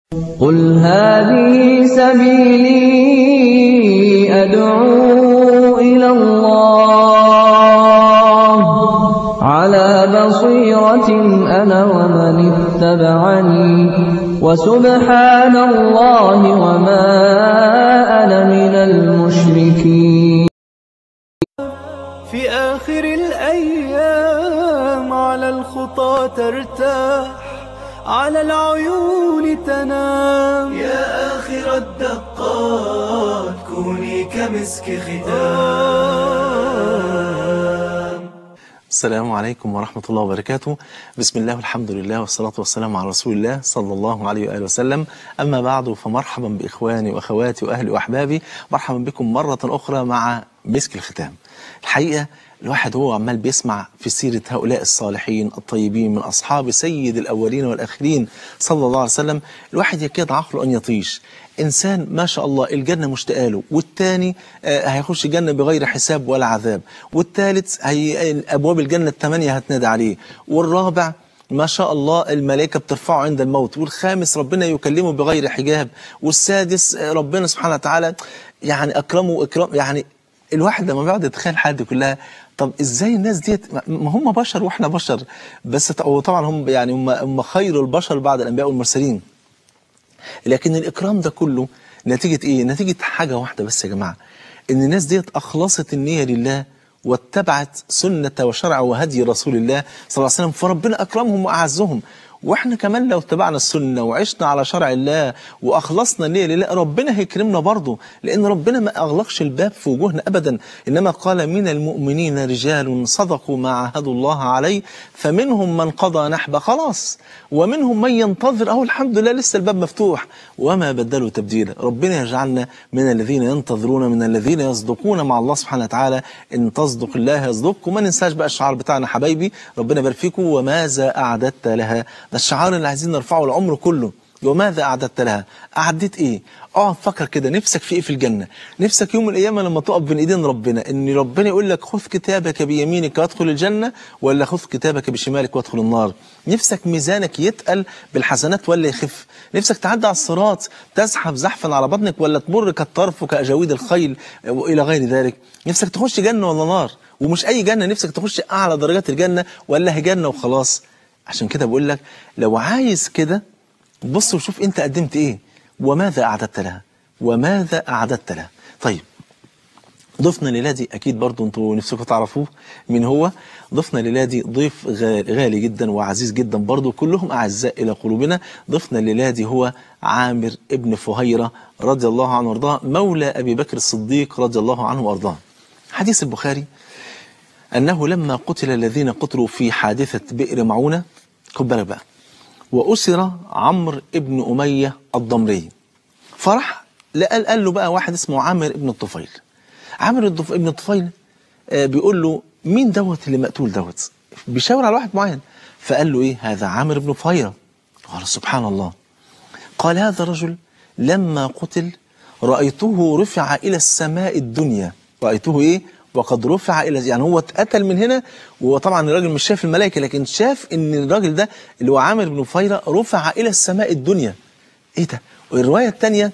قل هذه سبيلي أدعو إلى الله على بصيرة أنا ومن اتبعني وسبحان الله وما أنا من المشركين في آخر الأيام على الخطى ترتاح على العيون تنام يا آخر الدقات كوني كمسك ختام السلام عليكم ورحمة الله وبركاته بسم الله والحمد لله والصلاة والسلام على رسول الله صلى الله عليه وآله وسلم أما بعد فمرحبا بإخواني وأخواتي وأهلي وأحبابي مرحبا بكم مرة أخرى مع مسك الختام الحقيقة الواحد هو عمال بيسمع في سيرة هؤلاء الصالحين الطيبين من أصحاب سيد الأولين والآخرين صلى الله عليه وسلم الواحد يكاد عقله أن يطيش إنسان ما شاء الله الجنة مشتاقه له والتاني آه، هيخش الجنة بغير حساب ولا عذاب والتالت هي أبواب الجنة الثمانية هتنادى عليه والرابع ما شاء الله الملائكة بترفعه عند الموت والخامس ربنا يكلمه بغير حجاب والسادس آه، ربنا سبحانه وتعالى يعني أكرمه إكرام يعني الواحد لما بيقعد يتخيل الحاجات دي كلها طب ازاي الناس ديت ما ما هم بشر واحنا بشر بس ط- وطبعا هم يعني هم هم خير البشر بعد الانبياء والمرسلين لكن الإكرام ده كله نتيجة إيه؟ نتيجة حاجة واحدة بس يا جماعة إن الناس ديت أخلصت النية لله واتبعت سنة وشرع وهدي رسول الله صلى الله عليه وسلم فربنا أكرمهم وأعزهم واحنا كمان لو اتبعنا السنة وعشنا على شرع الله وأخلصنا النية لله ربنا هيكرمنا برضه لأن ربنا ما أغلقش الباب في وجوهنا أبدا إنما قال من المؤمنين رجال صدقوا ما عاهدوا الله عليه فمنهم من قضى نحبه خلاص ومنهم من ينتظر أهو الحمد لله لسه الباب مفتوح وما بدلوا تبديلا ربنا يجعلنا من الذين ينتظرون من الذين يصدقون مع الله سبحانه وتعالى إن تصدق الله يصدقك وما ننساش بقى الشعار بتاعنا حبايبي ربنا يبارك فيكم وماذا أعددت لها ده الشعار اللي عايزين نرفعه العمر كله وماذا أعددت لها أعديت إيه اقعد فكر كده نفسك في ايه في الجنة نفسك يوم من الايام لما تقف بين ايدين ربنا ان ربنا يقول لك خذ كتابك بيمينك وادخل الجنة ولا خذ كتابك بشمالك وادخل النار نفسك ميزانك يتقل بالحسنات ولا يخف نفسك تعدي على الصراط تزحف زحفا على بطنك ولا تمر كالطرف وكأجاويد الخيل والى غير ذلك نفسك تخش جنة ولا نار ومش اي جنة نفسك تخش اعلى درجات الجنة ولا هي جنة وخلاص عشان كده بقول لك لو عايز كده بص وشوف انت قدمت ايه وماذا اعددت لها وماذا اعددت لها طيب ضيفنا الليله دي اكيد برضو انتوا نفسكم تعرفوه مين هو ضيفنا الليله دي ضيف غا- غالي جدا وعزيز جدا برضو كلهم اعزاء الى قلوبنا ضيفنا الليله دي هو عامر ابن فهيره رضي الله عنه وارضاه مولى ابي بكر الصديق رضي الله عنه وارضاه حديث البخاري انه لما قتل الذين قتلوا في حادثه بئر معونه خد بالك بقى وأسر عمرو ابن أمية الضمري فرح لقال قال له بقى واحد اسمه عامر ابن الطفيل عامر الضف- ابن الطفيل آه، بيقول له مين دوت اللي مقتول دوت بيشاور على واحد معين فقال له ايه هذا عامر بن فهيرة قال سبحان الله قال هذا الرجل لما قتل رأيته رفع إلى السماء الدنيا رأيته إيه وقد رفع إلى يعني هو اتقتل من هنا وطبعا الراجل مش شاف الملائكة لكن شاف إن الراجل ده اللي هو عامر بن فيرة رفع إلى السماء الدنيا إيه ده والرواية الثانية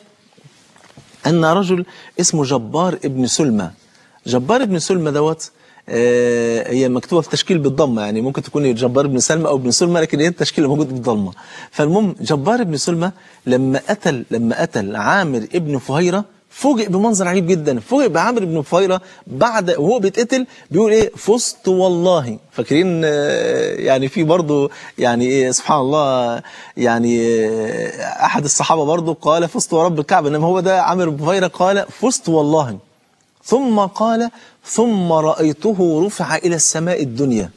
أن رجل اسمه جبار ابن سلمى جبار ابن سلمى دوت آه، هي مكتوبة في تشكيل بالضمة يعني ممكن تكون جبار ابن سلمى أو ابن سلمى لكن هي التشكيل موجود بالضمة فالمهم جبار ابن سلمى لما قتل لما قتل عامر ابن فهيرة فوجئ بمنظر عجيب جدا فوجئ بعامر بن فهيرة بعد وهو بيتقتل بيقول ايه فزت والله فاكرين آه، يعني في برضه يعني ايه سبحان الله يعني آه، احد الصحابه برضه قال فزت ورب الكعبه انما هو ده عامر بن فهيرة قال فزت والله ثم قال ثم رأيته رفع إلى السماء الدنيا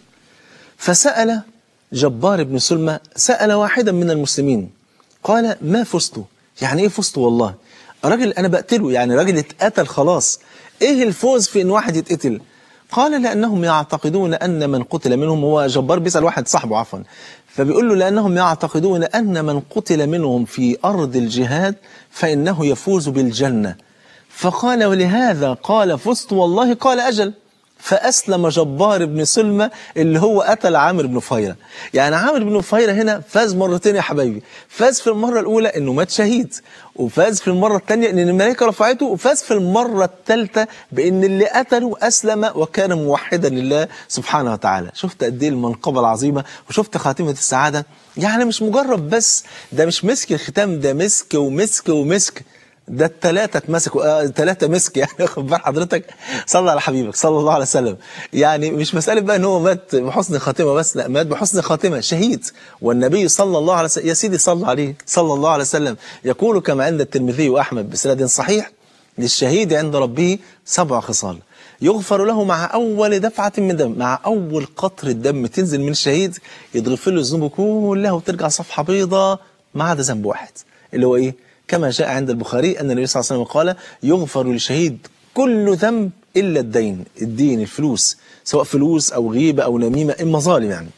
فسأل جبار بن سلمى سأل واحدا من المسلمين قال ما فزت يعني ايه فزت والله راجل انا بقتله يعني راجل اتقتل خلاص ايه الفوز في ان واحد يتقتل قال لانهم يعتقدون ان من قتل منهم هو جبار بيسال واحد صاحبه عفوا فبيقول له لانهم يعتقدون ان من قتل منهم في ارض الجهاد فانه يفوز بالجنه فقال ولهذا قال فزت والله قال اجل فأسلم جبار بن سلمة اللي هو قتل عامر بن فهيرة يعني عامر بن فهيرة هنا فاز مرتين يا حبايبي فاز في المرة الأولى إنه مات شهيد وفاز في المرة الثانية إن الملائكة رفعته وفاز في المرة الثالثة بإن اللي قتله أسلم وكان موحدا لله سبحانه وتعالى شفت قد إيه المنقبة العظيمة وشفت خاتمة السعادة يعني مش مجرد بس ده مش مسك الختام ده مسك ومسك ومسك ده التلاتة اتمسكوا آه التلاتة مسك يعني واخد بال حضرتك صلى على حبيبك صلى الله عليه وسلم يعني مش مسألة بقى ان هو مات بحسن خاتمة بس لا مات بحسن خاتمة شهيد والنبي صلى الله عليه وسلم يا سيدي صلى عليه صلى الله عليه وسلم يقول كما عند الترمذي وأحمد بسند صحيح للشهيد عند ربه سبع خصال يغفر له مع أول دفعة من دم مع أول قطرة دم تنزل من الشهيد يتغفر له الذنوب كلها وترجع صفحة بيضاء ما عدا ذنب واحد اللي هو إيه كما جاء عند البخاري أن النبي صلى الله عليه وسلم قال يغفر للشهيد كل ذنب إلا الدين الدين الفلوس سواء فلوس أو غيبة أو نميمة المظالم يعني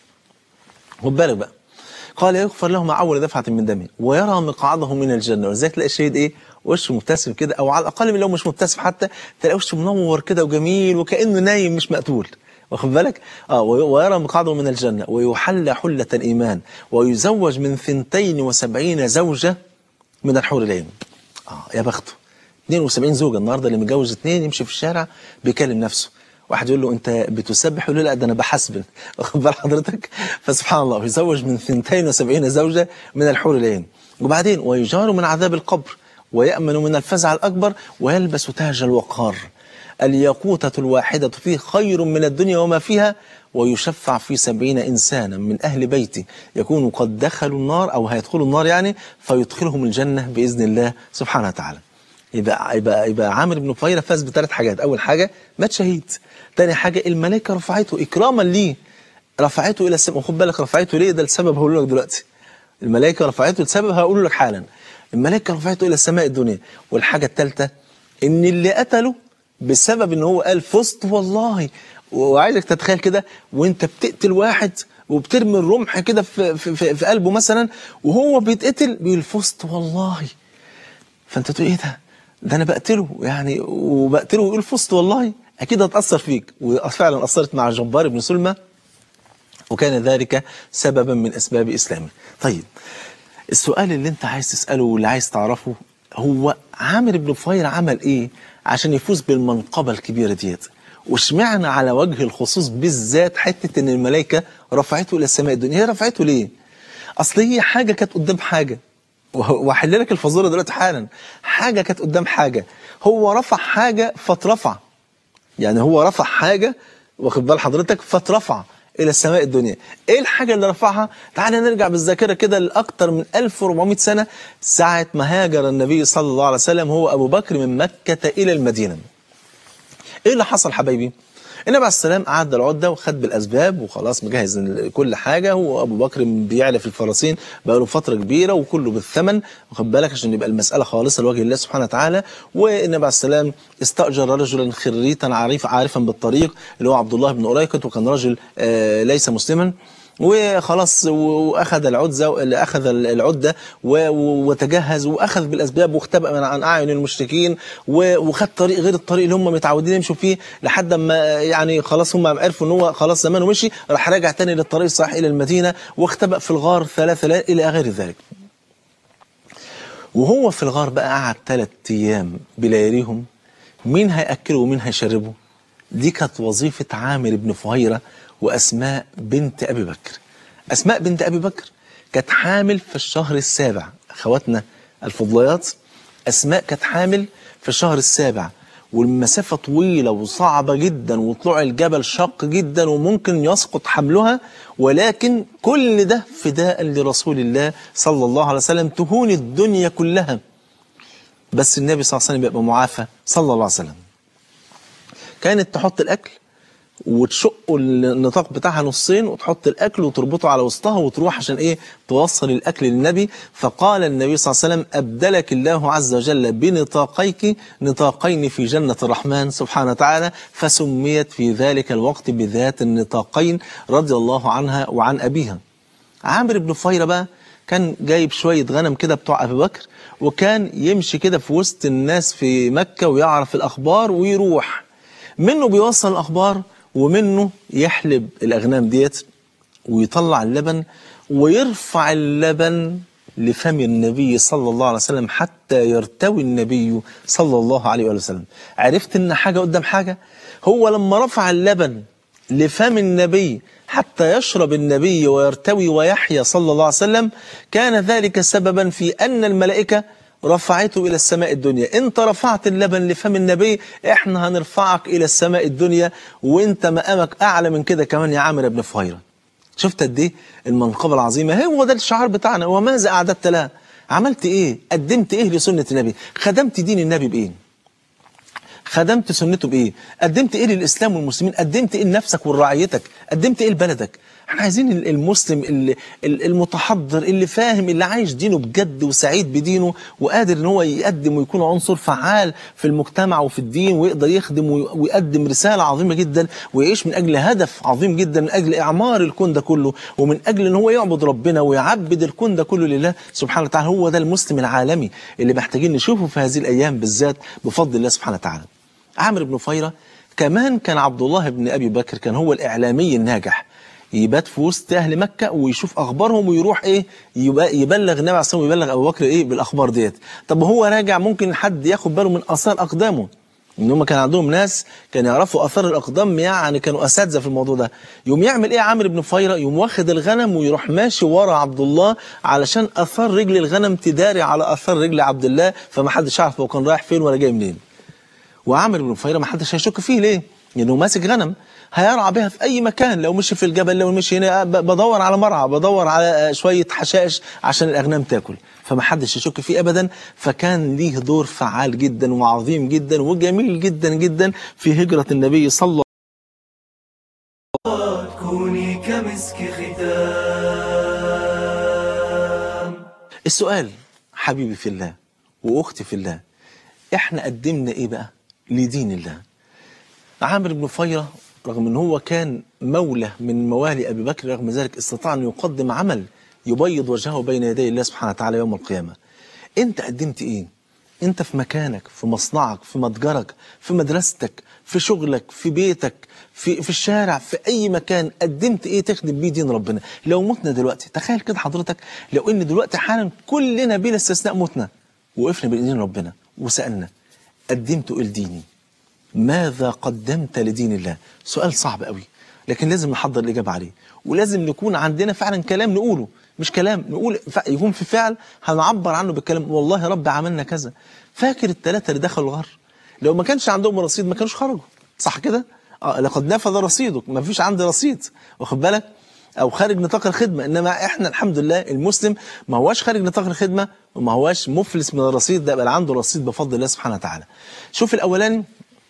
خد بالك بقى قال يغفر له مع أول دفعة من دمه ويرى مقعده من الجنة ولذلك تلاقي الشهيد إيه وشه مبتسم كده أو على الأقل من لو مش مبتسم حتى تلاقي وشه منور كده وجميل وكأنه نايم مش مقتول واخد بالك اه ويرى مقعده من الجنة ويحلى حلة الإيمان ويزوج من ثنتين وسبعين زوجة من الحور العين اه يا بخته 72 زوجة النهارده اللي متجوز اثنين يمشي في الشارع بيكلم نفسه واحد يقول له انت بتسبح يقول له لا ده انا بحسبن واخد بال حضرتك فسبحان الله يزوج من 72 زوجة من الحور العين وبعدين ويجار من عذاب القبر ويأمن من الفزع الأكبر ويلبس تاج الوقار الياقوتة الواحدة فيه خير من الدنيا وما فيها ويشفع في سبعين إنسانا من أهل بيته يكونوا قد دخلوا النار أو هيدخلوا النار يعني فيدخلهم الجنة بإذن الله سبحانه وتعالى يبقى, يبقى, يبقى عامر بن فهيرة فاز بثلاث حاجات أول حاجة مات شهيد تاني حاجة الملائكة رفعته إكراما ليه رفعته إلى السماء وخد بالك رفعته ليه ده السبب هقول لك دلوقتي الملائكة رفعته لسبب هقول لك حالا الملائكة رفعته إلى السماء الدنيا والحاجة الثالثة إن اللي قتله بسبب إن هو قال فزت والله وعايزك تتخيل كده وانت بتقتل واحد وبترمي الرمح كده في, في, في, في قلبه مثلا وهو بيتقتل بيقول فزت والله فانت تقول ايه ده ده انا بقتله يعني وبقتله ويقول فزت والله اكيد هتاثر فيك وفعلا اثرت مع جبار بن سلمى وكان ذلك سببا من اسباب اسلامه طيب السؤال اللي انت عايز تساله واللي عايز تعرفه هو عامر بن فهير عمل ايه عشان يفوز بالمنقبه الكبيره ديت واشمعنى على وجه الخصوص بالذات حته ان الملائكه رفعته الى السماء الدنيا هي رفعته ليه اصل هي حاجه كانت قدام حاجه واحل لك الفزوره دلوقتي حالا حاجه كانت قدام حاجه هو رفع حاجه فاترفع يعني هو رفع حاجه واخد بال حضرتك فاترفع الى السماء الدنيا ايه الحاجه اللي رفعها تعالى نرجع بالذاكره كده لاكثر من 1400 سنه ساعه ما هاجر النبي صلى الله عليه وسلم هو ابو بكر من مكه الى المدينه ايه اللي حصل حبايبي النبي عليه السلام قعد العده وخد بالاسباب وخلاص مجهز كل حاجه هو ابو بكر بيعلى في الفرسين بقى له فتره كبيره وكله بالثمن واخد بالك عشان يبقى المساله خالصه لوجه الله سبحانه وتعالى والنبي عليه السلام استاجر رجلا خريتا عارف عارفا بالطريق اللي هو عبد الله بن أريكت وكان راجل آه ليس مسلما وخلاص واخذ العدة اخذ العده وتجهز واخذ بالاسباب واختبأ من عن اعين المشركين وخد طريق غير الطريق اللي هم متعودين يمشوا فيه لحد ما يعني خلاص هم عرفوا ان هو خلاص زمانه مشي راح راجع تاني للطريق الصحيح الى المدينه واختبأ في الغار ثلاث ليال الى غير ذلك. وهو في الغار بقى قعد ثلاث ايام بلياليهم مين هياكله ومين هيشربه؟ دي كانت وظيفه عامر بن فهيره وأسماء بنت أبي بكر أسماء بنت أبي بكر كانت حامل في الشهر السابع أخواتنا الفضليات أسماء كانت حامل في الشهر السابع والمسافة طويلة وصعبة جدا وطلوع الجبل شاق جدا وممكن يسقط حملها ولكن كل ده فداء لرسول الله صلى الله عليه وسلم تهون الدنيا كلها بس النبي صلى الله عليه وسلم يبقى معافى صلى الله عليه وسلم كانت تحط الأكل وتشق النطاق بتاعها نصين وتحط الاكل وتربطه على وسطها وتروح عشان ايه توصل الاكل للنبي فقال النبي صلى الله عليه وسلم ابدلك الله عز وجل بنطاقيك نطاقين في جنه الرحمن سبحانه وتعالى فسميت في ذلك الوقت بذات النطاقين رضي الله عنها وعن ابيها عامر بن فهيره بقى كان جايب شويه غنم كده بتوع ابي بكر وكان يمشي كده في وسط الناس في مكه ويعرف الاخبار ويروح منه بيوصل الاخبار ومنه يحلب الأغنام ديت ويطلع اللبن ويرفع اللبن لفم النبي صلى الله عليه وسلم حتى يرتوي النبي صلى الله عليه وآله وسلم عرفت ان حاجة قدام حاجة هو لما رفع اللبن لفم النبي حتى يشرب النبي ويرتوي ويحيا صلى الله عليه وسلم كان ذلك سببا في أن الملائكة رفعته إلى السماء الدنيا انت رفعت اللبن لفم النبي احنا هنرفعك إلى السماء الدنيا وانت مقامك أعلى من كده كمان يا عامر بن فهيرة شفت قد ايه المنقبة العظيمة هو ده الشعار بتاعنا وماذا أعددت لها عملت ايه قدمت ايه لسنة النبي خدمت دين النبي بايه خدمت سنته بايه قدمت ايه للاسلام والمسلمين قدمت ايه لنفسك ولرعيتك قدمت ايه لبلدك احنا عايزين المسلم اللي المتحضر اللي فاهم اللي عايش دينه بجد وسعيد بدينه وقادر ان هو يقدم ويكون عنصر فعال في المجتمع وفي الدين ويقدر يخدم ويقدم رسالة عظيمة جدا ويعيش من اجل هدف عظيم جدا من اجل اعمار الكون ده كله ومن اجل ان هو يعبد ربنا ويعبد الكون ده كله لله سبحانه وتعالى هو ده المسلم العالمي اللي محتاجين نشوفه في هذه الايام بالذات بفضل الله سبحانه وتعالى عامر بن فيرة كمان كان عبد الله بن أبي بكر كان هو الإعلامي الناجح يبات في وسط أهل مكة ويشوف أخبارهم ويروح إيه يبلغ النبي عليه الصلاة ويبلغ أبو بكر إيه بالأخبار ديت طب هو راجع ممكن حد ياخد باله من آثار أقدامه ان هم كان عندهم ناس كان يعرفوا اثار الاقدام يعني كانوا اساتذه في الموضوع ده يوم يعمل ايه عامر بن فيره يوم واخد الغنم ويروح ماشي ورا عبد الله علشان اثار رجل الغنم تداري على اثار رجل عبد الله فما حدش يعرف هو كان رايح فين ولا جاي منين وعامر بن فيرة ما حدش هيشك فيه ليه؟ لأنه ماسك غنم هيرعى بها في أي مكان لو مشي في الجبل لو مشي هنا بدور على مرعى بدور على شوية حشائش عشان الأغنام تاكل فما حدش يشك فيه أبدا فكان ليه دور فعال جدا وعظيم جدا وجميل جدا جدا في هجرة النبي صلى الله كوني كمسك ختام السؤال حبيبي في الله وأختي في الله احنا قدمنا ايه بقى لدين الله عامر بن فيرة رغم ان هو كان مولى من موالي ابي بكر رغم ذلك استطاع ان يقدم عمل يبيض وجهه بين يدي الله سبحانه وتعالى يوم القيامة انت قدمت ايه انت في مكانك في مصنعك في متجرك في مدرستك في شغلك في بيتك في في الشارع في اي مكان قدمت ايه تخدم بيه دين ربنا لو متنا دلوقتي تخيل كده حضرتك لو ان دلوقتي حالا كلنا بلا استثناء متنا وقفنا بين ايدين ربنا وسالنا قدمت ايه لديني ماذا قدمت لدين الله سؤال صعب قوي لكن لازم نحضر الإجابة عليه ولازم نكون عندنا فعلا كلام نقوله مش كلام نقول يكون في فعل هنعبر عنه بالكلام والله يا رب عملنا كذا فاكر الثلاثة اللي دخلوا الغار لو ما كانش عندهم رصيد ما كانوش خرجوا صح كده اه لقد نفذ رصيدك ما فيش عندي رصيد واخد بالك او خارج نطاق الخدمة انما احنا الحمد لله المسلم ما هواش خارج نطاق الخدمة وما هواش مفلس من الرصيد ده بل عنده رصيد بفضل الله سبحانه وتعالى شوف الاولاني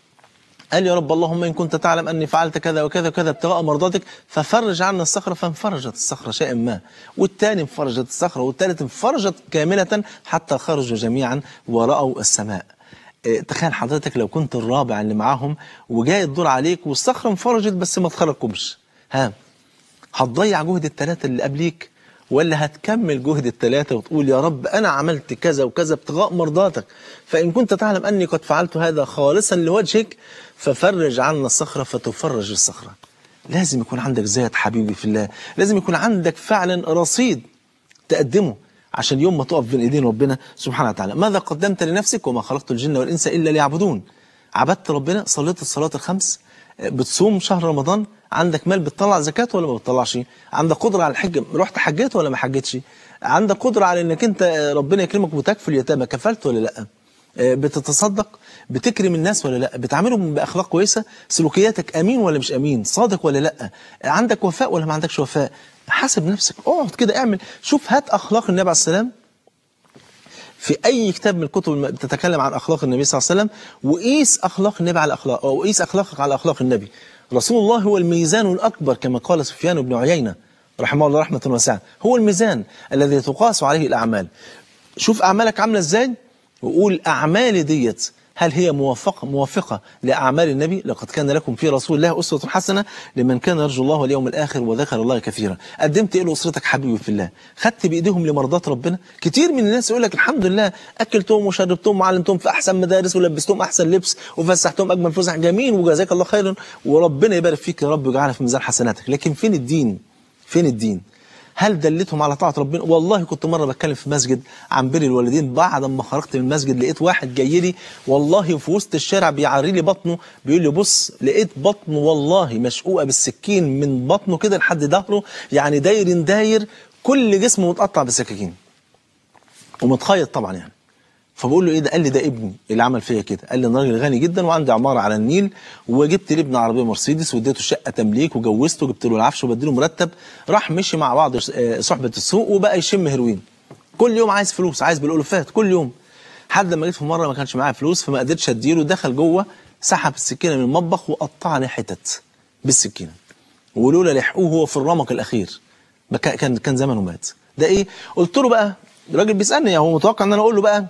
قال يا رب اللهم إن كنت تعلم أني فعلت كذا وكذا وكذا ابتغاء مرضاتك ففرج عنا الصخرة فانفرجت الصخرة شيئا ما والثاني انفرجت الصخرة والثالث انفرجت كاملة حتى خرجوا جميعا ورأوا السماء اه تخيل حضرتك لو كنت الرابع اللي معاهم وجاي الدور عليك والصخرة انفرجت بس ما تخرجكمش ها هتضيع جهد الثلاثة اللي قبليك ولا هتكمل جهد الثلاثة وتقول يا رب أنا عملت كذا وكذا ابتغاء مرضاتك فإن كنت تعلم أني قد فعلت هذا خالصا لوجهك ففرج عنا الصخرة فتفرج الصخرة لازم يكون عندك ذات حبيبي في الله لازم يكون عندك فعلا رصيد تقدمه عشان يوم ما تقف بين ايدين ربنا سبحانه وتعالى ماذا قدمت لنفسك وما خلقت الجن والإنس إلا ليعبدون عبدت ربنا صليت الصلاة الخمس بتصوم شهر رمضان عندك مال بتطلع زكاة ولا ما بتطلعش عندك قدرة على الحج رحت حجيت ولا ما حجيتش عندك قدرة على انك انت ربنا يكرمك وتكفل اليتامى كفلت ولا لا بتتصدق بتكرم الناس ولا لا بتعاملهم باخلاق كويسه سلوكياتك امين ولا مش امين صادق ولا لا عندك وفاء ولا ما عندكش وفاء حاسب نفسك اقعد كده اعمل شوف هات اخلاق النبي عليه السلام في اي كتاب من الكتب بتتكلم عن اخلاق النبي صلى الله عليه وسلم وقيس اخلاق النبي على اخلاق او قيس اخلاقك على اخلاق النبي رسول الله هو الميزان الاكبر كما قال سفيان بن عيينه رحمه الله رحمه واسعه هو الميزان الذي تقاس عليه الاعمال شوف اعمالك عامله ازاي وقول اعمالي ديت هل هي موافقة موافقة لأعمال النبي لقد كان لكم في رسول الله أسوة حسنة لمن كان يرجو الله واليوم الآخر وذكر الله كثيرا قدمت إيه لأسرتك حبيبي في الله خدت بإيديهم لمرضات ربنا كتير من الناس يقول لك الحمد لله أكلتهم وشربتهم وعلمتهم في أحسن مدارس ولبستهم أحسن لبس وفسحتهم أجمل فسح جميل وجزاك الله خيرا وربنا يبارك فيك يا رب ويجعلها في ميزان حسناتك لكن فين الدين فين الدين هل دلتهم على طاعة ربنا والله كنت مرة بتكلم في مسجد عن بر الوالدين بعد ما خرجت من المسجد لقيت واحد جاي لي والله في وسط الشارع بيعري لي بطنه بيقول لي بص لقيت بطنه والله مشقوقة بالسكين من بطنه كده لحد ظهره يعني داير داير كل جسمه متقطع بالسكاكين ومتخيط طبعا يعني فبقول له ايه ده قال لي ده ابني اللي عمل فيا كده قال لي انا راجل غني جدا وعندي عماره على النيل وجبت لابني عربيه مرسيدس واديته شقه تمليك وجوزته وجبت له العفش وبديله مرتب راح مشي مع بعض آه، صحبه السوق وبقى يشم هيروين كل يوم عايز فلوس عايز بالالوفات كل يوم لحد لما جيت في مره ما كانش معايا فلوس فما قدرتش اديله دخل جوه سحب السكينه من المطبخ وقطعني حتت بالسكينه ولولا لحقوه هو في الرمق الاخير ما كان كان كان زمانه مات ده ايه قلت له بقى الراجل بيسالني هو متوقع ان انا اقول له بقى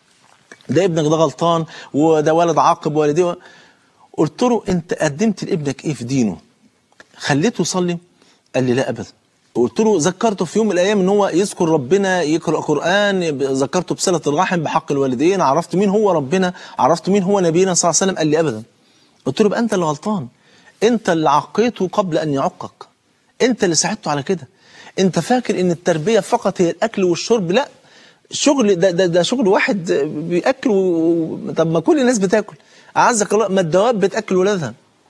ده ابنك ده غلطان وده ولد عاقب والديه قلت له انت قدمت لابنك ايه في دينه خليته يصلي قال لي لا ابدا قلت له ذكرته في يوم من الايام ان هو يذكر ربنا يقرا قران ذكرته بصله الرحم بحق الوالدين عرفت مين هو ربنا عرفت مين هو نبينا صلى الله عليه وسلم قال لي ابدا قلت له بقى انت اللي غلطان انت اللي عقيته قبل ان يعقك انت اللي ساعدته على كده انت فاكر ان التربيه فقط هي الاكل والشرب لا شغل ده ده, ده شغل واحد بياكل و... طب ما كل الناس بتاكل اعزك الله ما الدواب بتاكل ولادها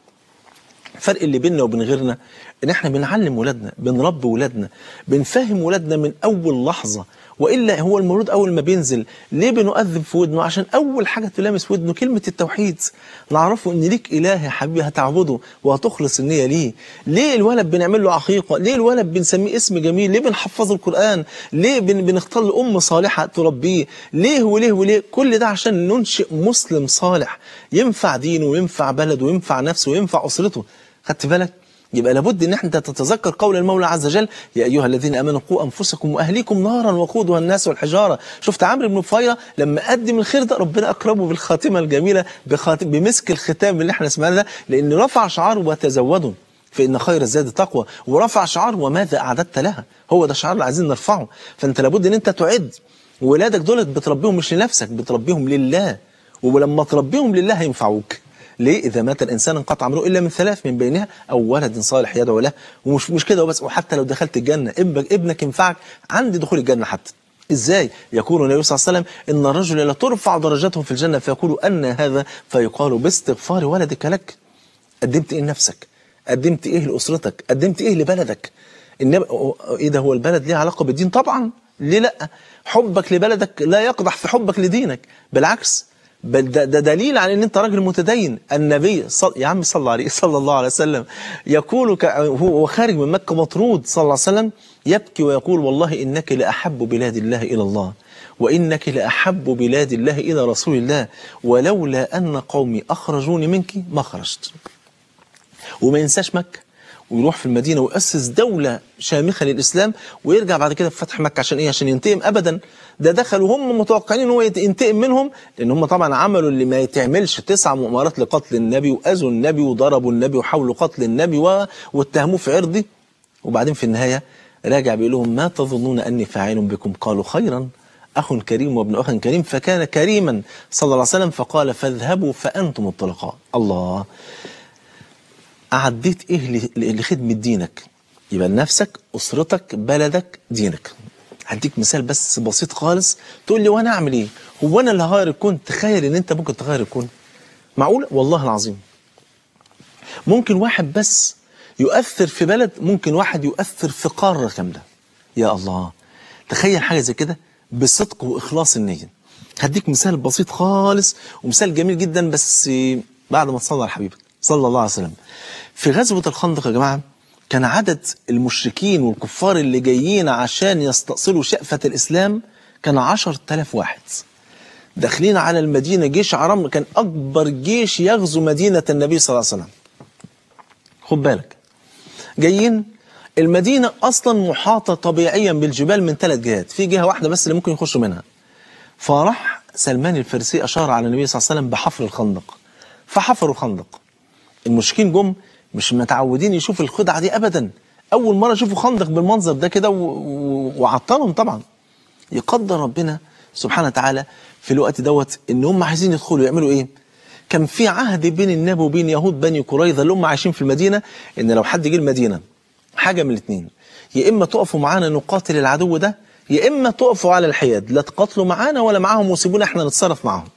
الفرق اللي بيننا وبين غيرنا ان احنا بنعلم ولادنا بنربي ولادنا بنفهم ولادنا من اول لحظه والا هو المولود اول ما بينزل ليه بنؤذن في ودنه عشان اول حاجه تلامس ودنه كلمه التوحيد نعرفه ان ليك اله يا حبيبي هتعبده وهتخلص النيه ليه ليه الولد بنعمل له عقيقه ليه الولد بنسميه اسم جميل ليه بنحفظه القران ليه بن بنختار له ام صالحه تربيه ليه وليه وليه كل ده عشان ننشئ مسلم صالح ينفع دينه وينفع بلده وينفع نفسه وينفع اسرته خدت بالك يبقى لابد ان انت تتذكر قول المولى عز وجل يا ايها الذين امنوا قوا انفسكم واهليكم نارا وقودها الناس والحجاره شفت عمرو بن فيره لما قدم الخير ده ربنا اكرمه بالخاتمه الجميله بخاتم بمسك الختام اللي احنا سمعناه ده لان رفع شعاره وتزودوا فإن خير الزاد تقوى ورفع شعار وماذا أعددت لها هو ده الشعار اللي عايزين نرفعه فأنت لابد أن أنت تعد ولادك دول بتربيهم مش لنفسك بتربيهم لله ولما تربيهم لله هينفعوك ليه إذا مات الإنسان انقطع عمره إلا من ثلاث من بينها أو ولد صالح يدعو له ومش مش كده وبس وحتى لو دخلت الجنة ابنك ابنك ينفعك عند دخول الجنة حتى ازاي يقول النبي صلى الله عليه وسلم ان الرجل لا ترفع درجته في الجنه فيقول ان هذا فيقال باستغفار ولدك لك قدمت ايه لنفسك قدمت ايه لاسرتك قدمت ايه لبلدك النبي ايه ده هو البلد ليه علاقه بالدين طبعا ليه لا حبك لبلدك لا يقدح في حبك لدينك بالعكس بل ده, ده دليل على ان انت راجل متدين النبي صل... يا عم صلى عليه صلى الله عليه وسلم يقول ك... هو خارج من مكه مطرود صلى الله عليه وسلم يبكي ويقول والله انك لاحب بلاد الله الى الله وانك لاحب بلاد الله الى رسول الله ولولا ان قومي اخرجوني منك ما خرجت وما ينساش مكه ويروح في المدينه ويؤسس دوله شامخه للاسلام ويرجع بعد كده في فتح مكه عشان ايه؟ عشان ينتقم ابدا ده دخلوا هم متوقعين ان هو ينتقم منهم لان هم طبعا عملوا اللي ما يتعملش تسع مؤامرات لقتل النبي واذوا النبي وضربوا النبي وحاولوا قتل النبي و... واتهموه في عرضي وبعدين في النهايه راجع بيقول لهم ما تظنون اني فاعل بكم قالوا خيرا أخ كريم وابن أخ كريم فكان كريما صلى الله عليه وسلم فقال فاذهبوا فأنتم الطلقاء الله أعديت إيه لخدمة دينك يبقى نفسك أسرتك بلدك دينك هديك مثال بس بسيط خالص تقول لي وانا اعمل ايه هو انا اللي هغير الكون تخيل ان انت ممكن تغير الكون معقول والله العظيم ممكن واحد بس يؤثر في بلد ممكن واحد يؤثر في قارة كاملة يا الله تخيل حاجة زي كده بصدق وإخلاص النية هديك مثال بسيط خالص ومثال جميل جدا بس بعد ما تصلى على حبيبك صلى الله عليه وسلم في غزوة الخندق يا جماعة كان عدد المشركين والكفار اللي جايين عشان يستأصلوا شأفة الإسلام كان عشر تلاف واحد داخلين على المدينة جيش عرم كان أكبر جيش يغزو مدينة النبي صلى الله عليه وسلم خد بالك جايين المدينة أصلا محاطة طبيعيا بالجبال من ثلاث جهات في جهة واحدة بس اللي ممكن يخشوا منها فراح سلمان الفارسي أشار على النبي صلى الله عليه وسلم بحفر الخندق فحفروا الخندق المشركين جم مش متعودين يشوفوا الخدعة دي أبدا أول مرة يشوفوا خندق بالمنظر ده كده و- و- وعطلهم طبعا يقدر ربنا سبحانه وتعالى في الوقت دوت ان هم عايزين يدخلوا يعملوا ايه كان في عهد بين النبي وبين يهود بني قريظه اللي هم عايشين في المدينه ان لو حد جه المدينه حاجه من الاثنين يا اما تقفوا معانا نقاتل العدو ده يا اما تقفوا على الحياد لا تقاتلوا معانا ولا معاهم وسيبونا احنا نتصرف معاهم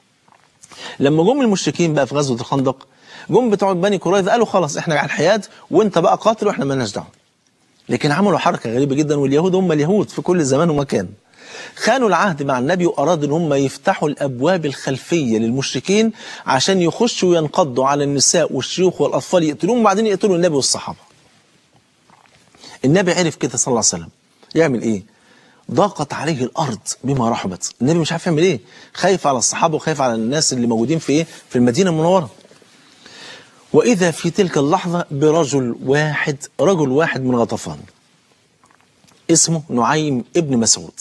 لما جم المشركين بقى في غزوه الخندق جم بتوع بني قريظه قالوا خلاص احنا على الحياد وانت بقى قاتل واحنا مالناش دعوه لكن عملوا حركه غريبه جدا واليهود هم اليهود في كل زمان ومكان خانوا العهد مع النبي وارادوا ان هم يفتحوا الابواب الخلفيه للمشركين عشان يخشوا وينقضوا على النساء والشيوخ والاطفال يقتلوهم وبعدين يقتلوا النبي والصحابه. النبي عرف كده صلى الله عليه وسلم يعمل ايه؟ ضاقت عليه الارض بما رحبت، النبي مش عارف يعمل ايه، خايف على الصحابه وخايف على الناس اللي موجودين في ايه؟ في المدينه المنوره. واذا في تلك اللحظه برجل واحد رجل واحد من غطفان اسمه نعيم ابن مسعود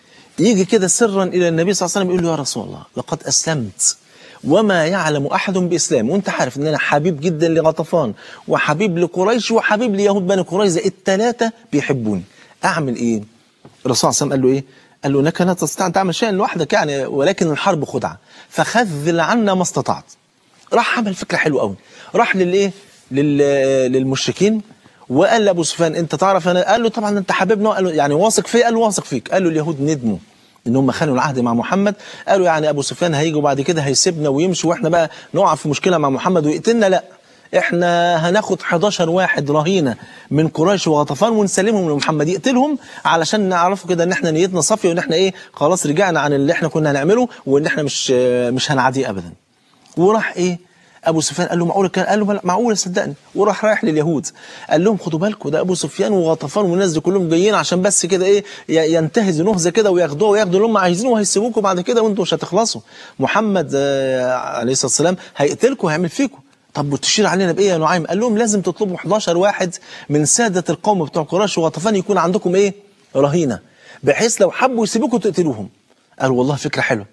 يجي كده سرا الى النبي صلى الله عليه وسلم يقول له يا رسول الله لقد اسلمت وما يعلم احد باسلام وانت عارف ان انا حبيب جدا لغطفان وحبيب لقريش وحبيب ليهود بني قريظه الثلاثه بيحبوني اعمل ايه؟ الرسول صلى الله عليه وسلم قال له ايه؟ قال له انك لا تستطيع ان تعمل شيئا لوحدك يعني ولكن الحرب خدعه فخذل عنا ما استطعت راح عمل فكره حلوه قوي راح للايه؟ لل... للمشركين وقال لابو سفيان انت تعرف انا قال له طبعا انت حبيبنا قال له يعني واثق فيه قال له واثق فيك قال له اليهود ندموا ان هم خانوا العهد مع محمد قالوا يعني ابو سفيان هيجي وبعد كده هيسيبنا ويمشي واحنا بقى نقع في مشكله مع محمد ويقتلنا لا احنا هناخد 11 واحد رهينه من قريش وغطفان ونسلمهم لمحمد يقتلهم علشان نعرفوا كده ان احنا نيتنا صافيه وان احنا ايه خلاص رجعنا عن اللي احنا كنا هنعمله وان احنا مش مش هنعاديه ابدا وراح ايه ابو سفيان قال له معقول كان قال له معقول صدقني وراح رايح لليهود قال لهم خدوا بالكم ده ابو سفيان وغطفان والناس دي كلهم جايين عشان بس كده ايه ي- ينتهزوا نهزه كده وياخدوها وياخدوا اللي هم عايزينه وهيسيبوكم بعد كده وانتم مش هتخلصوا محمد آه عليه الصلاه والسلام هيقتلكم وهيعمل فيكم طب وتشير علينا بايه يا نعيم قال لهم لازم تطلبوا 11 واحد من ساده القوم بتوع قريش وغطفان يكون عندكم ايه رهينه بحيث لو حبوا يسيبوكم تقتلوهم قالوا والله فكره حلوه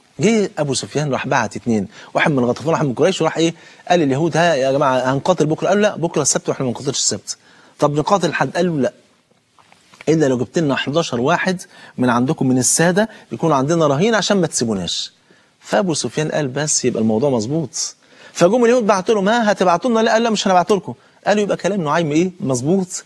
جه ابو سفيان راح بعت اثنين واحد من غطفان واحد من قريش وراح ايه قال لليهود ها يا جماعه هنقاتل بكره قالوا لا بكره السبت واحنا ما نقاتلش السبت طب نقاتل حد قالوا لا الا لو جبت لنا 11 واحد من عندكم من الساده يكونوا عندنا رهين عشان ما تسيبوناش فابو سفيان قال بس يبقى الموضوع مظبوط فجم اليهود بعتوا لهم ها هتبعتوا لنا لا قال لا مش هنبعت لكم قالوا يبقى كلام نعيم ايه مظبوط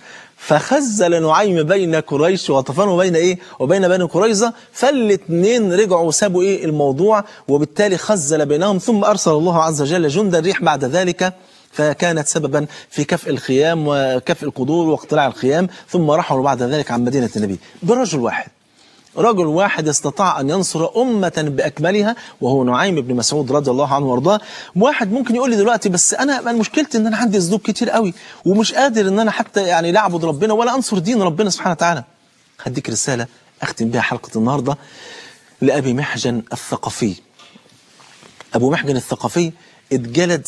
فخزل نعيم بين قريش وغطفان وبين ايه وبين بني قريظه فالاثنين رجعوا وسابوا ايه الموضوع وبالتالي خزل بينهم ثم ارسل الله عز وجل جندا الريح بعد ذلك فكانت سببا في كفء الخيام وكفء القدور واقتلاع الخيام ثم رحلوا بعد ذلك عن مدينه النبي برجل واحد رجل واحد استطاع أن ينصر أمة بأكملها وهو نعيم بن مسعود رضي الله عنه وارضاه واحد ممكن يقول لي دلوقتي بس أنا أنا مشكلتي إن أنا عندي ذنوب كتير قوي ومش قادر إن أنا حتى يعني لا أعبد ربنا ولا أنصر دين ربنا سبحانه وتعالى هديك رسالة أختم بها حلقة النهاردة لأبي محجن الثقفي أبو محجن الثقفي اتجلد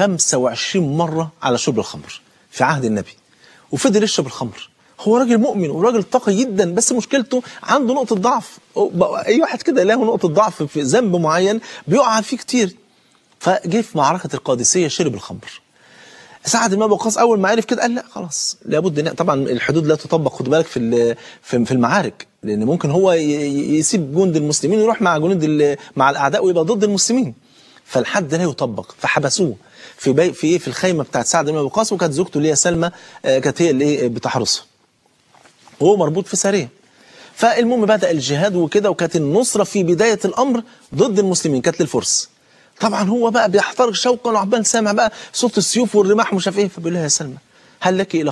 25 مرة على شرب الخمر في عهد النبي وفضل يشرب الخمر هو راجل مؤمن وراجل تقي جدا بس مشكلته عنده نقطة ضعف أي واحد كده له نقطة ضعف في ذنب معين بيقع فيه كتير فجه في معركة القادسية شرب الخمر سعد بن ابي وقاص اول ما عرف كده قال لا خلاص لابد إن طبعا الحدود لا تطبق خد بالك في ال- في في المعارك لان ممكن هو ي- ي- يسيب جند المسلمين ويروح مع جنود ال- مع الاعداء ويبقى ضد المسلمين فالحد لا يطبق فحبسوه في بي في ايه في الخيمه بتاعت سعد بن ابي وقاص وكانت زوجته اللي هي سلمى آه، كانت هي اللي إيه بتحرسه وهو مربوط في سريه فالمهم بدأ الجهاد وكده وكانت النصرة في بداية الأمر ضد المسلمين كانت للفرس طبعا هو بقى بيحترق شوقا وعبان سامع بقى صوت السيوف والرماح ومش عارف ايه فبيقول لها يا سلمى هل لك إلى